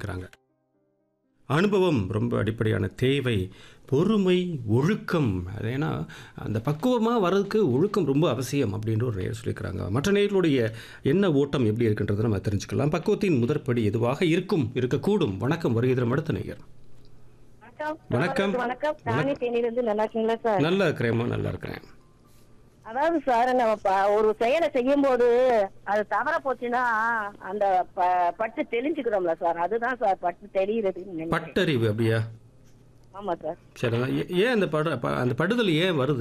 சொல்லியிருக்கிறாங்க அனுபவம் ரொம்ப அடிப்படையான தேவை பொறுமை ஒழுக்கம் அது ஏன்னா அந்த பக்குவமாக வர்றதுக்கு ஒழுக்கம் ரொம்ப அவசியம் அப்படின்ற ஒரு நேயர் சொல்லியிருக்கிறாங்க மற்ற நேயர்களுடைய என்ன ஓட்டம் எப்படி இருக்குன்றதை நம்ம தெரிஞ்சுக்கலாம் பக்குவத்தின் முதற்படி எதுவாக இருக்கும் இருக்கக்கூடும் வணக்கம் வருகிறோம் அடுத்த நேயர் வணக்கம். வணக்கம் நானே தேனியிலிருந்து நல்லா இருக்கீங்களா சார் நல்லா இருக்கிறேம்மா நல்லா இருக்கிறேன் அதாவது சார் நம்ம ப- ஒரு செயலை செய்யும் போது அது தவற போச்சுன்னா அந்த ப- பட்டு தெளிஞ்சுக்கிறோம்ல சார் அதுதான் சார் பட்டு தெளிகிறது பட்டறிவு அப்படியா ஆமா சார் சரி அதான் ஏ- ஏன் அந்த பட ப- அந்த படுதல் ஏன் வருது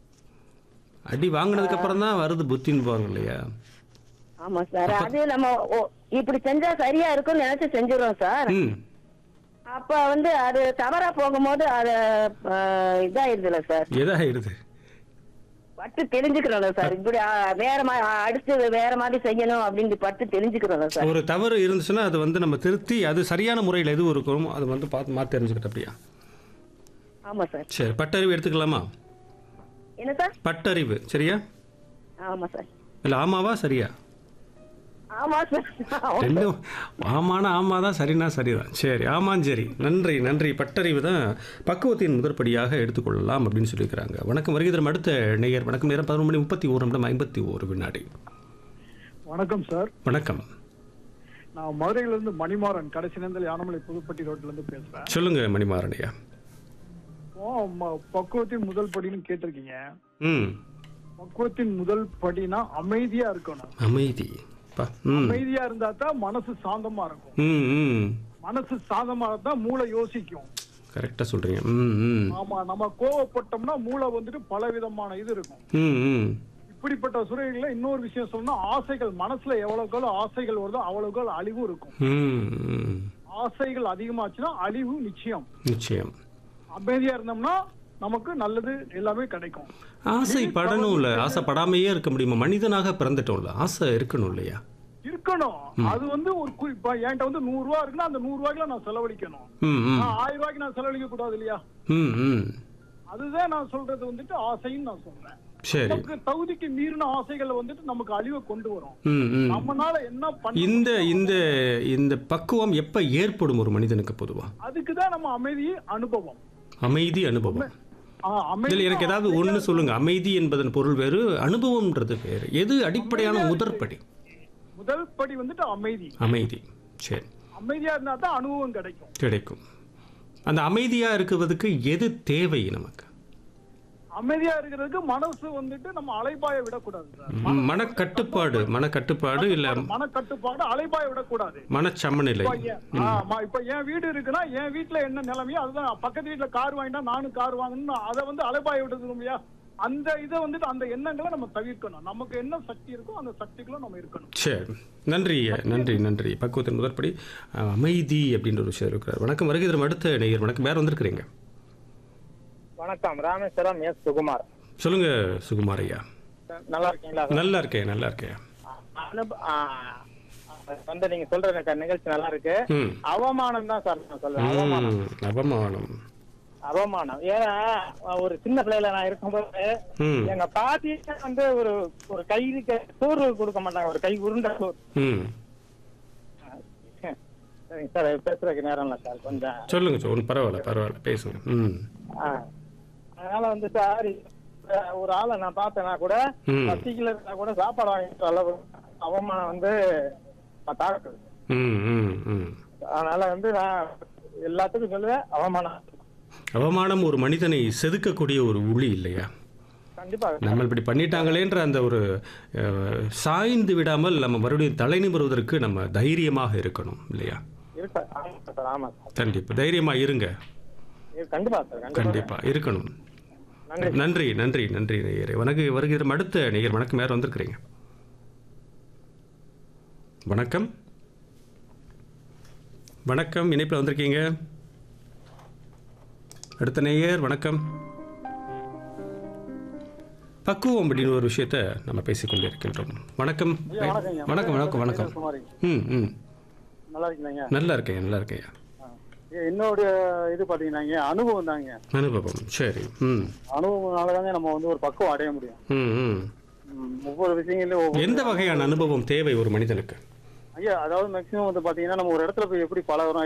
அடி வாங்கினதுக்கு அப்புறம் தான் வருது புத்தின்னு போவாங்க இல்லையா ஆமா சார் அது நம்ம ஓ- இப்படி செஞ்சா சரியா இருக்கும்னு நினைச்சு செஞ்சிடுறோம் சார் ம் அப்ப வந்து அது தவறா போகும்போது அது அஹ், இதாயிருதுல சார் எதாகிடுது பட்டு தெரிஞ்சுக்கிறோம்ல சார் இப்படி அஹ், வேற மாதிரி அடுத்து வேற மாதிரி செய்யணும் அப்படின்னு பட்டு தெரிஞ்சுக்கிறோம்ல சார் ஒரு தவறு இருந்துச்சுன்னா அது வந்து நம்ம திருத்தி அது சரியான முறையில் எது இருக்கணும் அது வந்து பார்த்து மாற்றி தெரிஞ்சுக்கிட்டு அப்படியா ஆமா சார் சரி பட்டறிவு எடுத்துக்கலாமா என்ன சார் பட்டறிவு சரியா ஆமா சார் இல்லை ஆமாவா சரியா ஆமா சார் ரெண்டும் ஆமானா ஆமா தான் சரினா சரிதான் சரி ஆமாம் சரி நன்றி நன்றி பட்டறிவு தான் பக்குவத்தின் முதற்படியாக எடுத்துக்கொள்ளலாம் அப்படின்னு சொல்லியிருக்கிறாங்க வணக்கம் வருகிறோம் அடுத்த நேயர் வணக்கம் நேரம் பதினொன்று மணி முப்பத்தி ஒரு நிமிடம் ஐம்பத்தி ஒரு வினாடி வணக்கம் சார் வணக்கம் நான் மதுரையில இருந்து மணிமாறன் கடைசி நேரத்தில் யானமலை புதுப்பட்டி ரோட்ல இருந்து பேசுறேன் சொல்லுங்க மணிமாறனையா இப்போ ம- பக்குவத்தின் முதல் படின்னு கேட்டிருக்கீங்க ம் பக்குவத்தின் முதல் படினா அமைதியா இருக்கணும் அமைதி பா ம் அமைதியா இருந்தா தான் மனசு சாந்தமா இருக்கும் ம் ம் மனசு சாந்தமா இருந்தா மூளை யோசிக்கும் கரெக்டாக சொல்கிறீங்க ம் ம் ஆமா நம்ம கோவப்பட்டோம்னா மூளை வந்துட்டு பல விதமான இது இருக்கும் ம் ம் இப்படிப்பட்ட சூழல்ல இன்னொரு விஷயம் சொல்லணும்னா ஆசைகள் மனசுல எவ்வளவுக்கு ஆசைகள் வருதோ அவ்வளவுக்கு அழிவும் இருக்கும் ம் ம் ஆசைகள் அதிகமாச்சுன்னா அழிவு நிச்சயம் நிச்சயம் அமைதியா இருந்தோம்னா நமக்கு நல்லது எல்லாமே கிடைக்கும் ஆசை படணும்ல ஆசைப்படாமையே இருக்க முடியுமா மனிதனாக பிறந்துட்டோம்ல ஆசை இருக்கணும் இல்லையா இருக்கணும் அது வந்து ஒரு கு- இப்ப என்கிட்ட வந்து நூறு ரூபா இருக்குன்னா அந்த நூறு ரூபாய்க்கு நான் செலவழிக்கணும் ம் ம் நான் ஆயிரம் ரூபாய்க்கு நான் செலவழிக்க கூடாது இல்லையா ம் ம் அதுதான் நான் சொல்றது வந்துட்டு ஆசைன்னு நான் சொல்றேன் சரி நமக்கு தகுதிக்கு மீறின ஆசைகள் வந்துட்டு நமக்கு அழிவை கொண்டு வரும் ம் ம் நம்மனால என்ன பண்ண இந்த இந்த இந்த பக்குவம் எப்ப ஏற்படும் ஒரு மனிதனுக்கு பொதுவா அதுக்கு தான் நம்ம அமைதி அனுபவம் அமைதி அனுபவம் ஆ, அமைதி இதில் எனக்கு ஏதாவது ஒன்று சொல்லுங்க அமைதி என்பதன் பொருள் வேறு அனுபவம்ன்றது வேறு எது அடிப்படையான முதற்படி முதல் படி வந்துட்டு அமைதி அமைதி சரி அமைதியா இருந்தா தான் அனுபவம் கிடைக்கும் கிடைக்கும் அந்த அமைதியா இருக்குவதுக்கு எது தேவை நமக்கு அமைதியா இருக்கிறதுக்கு மனசு வந்துட்டு நம்ம அலைபாய விடக்கூடாது சார் ம், மனக்கட்டுப்பாடு மனக்கட்டுப்பாடு இல்ல மனக்கட்டுப்பாடு அலைபாய விடக்கூடாது மனச்சமநிலை இப்ப என்- ஆமா, இப்ப என் வீடு இருக்குன்னா என் வீட்டுல என்ன நிலைமையோ அதுதான் பக்கத்து வீட்டுல கார் வாங்கிட்டா நானும் கார் வாங்கணும் அதை வந்து அலைபாய விடுறது இல்லையா அந்த இதை வந்துட்டு அந்த எண்ணங்களை நம்ம தவிர்க்கணும் நமக்கு என்ன சக்தி இருக்கோ அந்த சக்திக்குள்ள நம்ம இருக்கணும் சரி நன்றி நன்றி நன்றி பக்குவத்தின் முதற்படி அஹ், அமைதி அப்படின்ற ஒரு விஷயம் இருக்கிறார் வணக்கம் வருகை தரும் அடுத்த நேயர் வணக்கம் வேற வந்திருக்கிறீங்க வணக்கம் ராமேஸ்வரம் எஸ் சுகுமார் சொல்லுங்க சுகுமார் ஐயா நல்லா இருக்கீங்களா நல்லா இருக்கேன் நல்லா இருக்கேன் அனுப- ஆ, வந்து நீங்க சொல்ற எனக்கு நிகழ்ச்சி நல்லா இருக்கு ம் அவமானம் தான் சார் நான் சொல்றேன் அவமானம் ம், அவமானம் அவமானம் ஏன்னா ஒரு சின்ன பிள்ளையில நான் இருக்கும்போது ம் எங்க பாட்டி வந்து ஒரு ஒரு கைக்கு சோறு கொடுக்க மாட்டாங்க ஒரு கை உருண்டை சோறு ம் சரிங்க சார் பேசுறதுக்கு நேரம் இல்லை சார் கொஞ்சம் சொல்லுங்க சார் ஒன்றும் பரவாயில்ல பரவாயில்ல பேசுங்க ம் ஆ. அதனால வந்து சார் ஒரு ஆளை நான் பார்த்தேன்னா கூட ம். பசிக்கல இருந்தா கூட சாப்பாடு வாங்கிட்டு அளவு அவமானம் வந்து நான் தாக்குது ம் ம் ம் அதனால வந்து நான் எல்லாத்துக்கும் சொல்லுவேன் அவமானம் அவமானம் ஒரு மனிதனை செதுக்கக்கூடிய ஒரு உளி இல்லையா கண்டிப்பா நம்ம இப்படி பண்ணிட்டாங்களேன்ற அந்த ஒரு அஹ், சாய்ந்து விடாமல் நம்ம மறுபடியும் தலை நிமிருவதற்கு நம்ம தைரியமாக இருக்கணும் இல்லையா இருக்கு ஆமா சார் ஆமா சார் கண்டிப்பா தைரியமா இருங்க இருக்கு, கண்டிப்பா சார் கண்டிப்பா கண்டிப்பா இருக்கணும் நன்றி நன்றி நன்றி நன்றி நேயரே வணக்கு வருகிற அடுத்த நேயர் வணக்கம் யார் வந்திருக்கிறீங்க வணக்கம் வணக்கம் இணைப்பில் வந்திருக்கீங்க அடுத்த நேயர் வணக்கம் பக்குவம் அப்படின்னு ஒரு விஷயத்த நம்ம பேசிக்கொண்டு இருக்கின்றோம் வணக்கம் வணக்கம் வணக்கம் வணக்கம் குமாரி ம் ம் நல்லா இருக்கீங்க நல்லா இருக்கேன் நல்லா இருக்கேன் என்னோட இது பாத்தீங்கன்னா அனுபவம் தாங்க அனுபவம் சரி ம் அனுபவம்னாலதாங்க நம்ம வந்து ஒரு பக்குவம் அடைய முடியும் ம் ம் ம், ஒவ்வொரு விஷயங்களையும் ஒவ்வொரு- எந்த வகையான அனுபவம் தேவை ஒரு மனிதனுக்கு ஐயா அதாவது மேக்சிமம் வந்து பாத்தீங்கன்னா நம்ம ஒரு இடத்துல போய் எப்படி பழகுறோம்